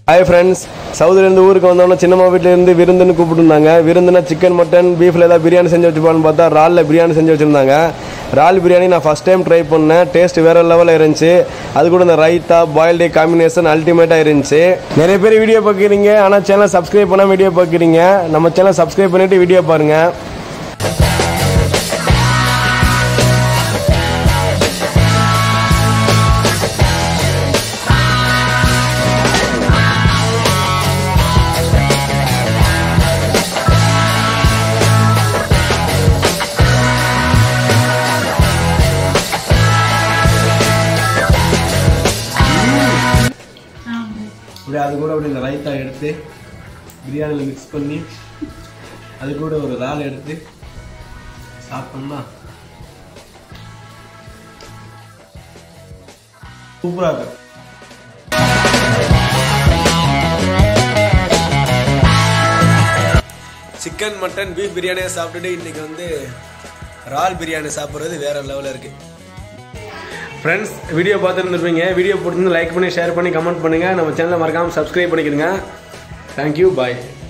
hi friends சவுதிலேருந்து ஊருக்கு வந்தோன்னே சின்னம்மா வீட்டிலேருந்து விருந்துன்னு கூப்பிட்டுருந்தாங்க விருந்துனா சிக்கன் மட்டன் பீஃபில் ஏதாவது பிரியாணி செஞ்சு வச்சுப்பான்னு பார்த்தா ராலில் பிரியாணி செஞ்சு வச்சுருந்தாங்க ரால் பிரியாணி நான் ஃபஸ்ட் டைம் ட்ரை பண்ணேன் டேஸ்ட் வேறு லெவலில் இருந்துச்சு அது கூட இந்த ரைத்தா பாயில்டே காம்பினேஷன் அல்டிமேட்டாக இருந்துச்சு நிறைய பேர் வீடியோ பார்க்குறீங்க ஆனால் சேனல் சப்ஸ்கிரைப் பண்ணால் வீடியோ பார்க்குறீங்க நம்ம சேனல் சப்ஸ்கிரைப் பண்ணிவிட்டு வீடியோ பாருங்கள் அப்படியே அது கூட அப்படியே இந்த ரைத்தா எடுத்து பிரியாணியில் மிக்ஸ் பண்ணி அது கூட ஒரு இறால் எடுத்து சாப்பிட்டோம்னா சூப்பராக இருக்கும் சிக்கன் மட்டன் பீஃப் பிரியாணியை சாப்பிட்டுட்டு இன்னைக்கு வந்து இறால் பிரியாணி சாப்பிட்றது வேற லெவலில் இருக்குது ஃப்ரெண்ட்ஸ் வீடியோ பார்த்துருந்துருப்பீங்க வீடியோ பிடிச்சிருந்து லைக் பண்ணி ஷேர் பண்ணி கமெண்ட் பண்ணுங்கள் நம்ம சேனலை மறக்காமல் சப்ஸ்கிரைப் பண்ணிக்கிறங்க தேங்க்யூ பாய்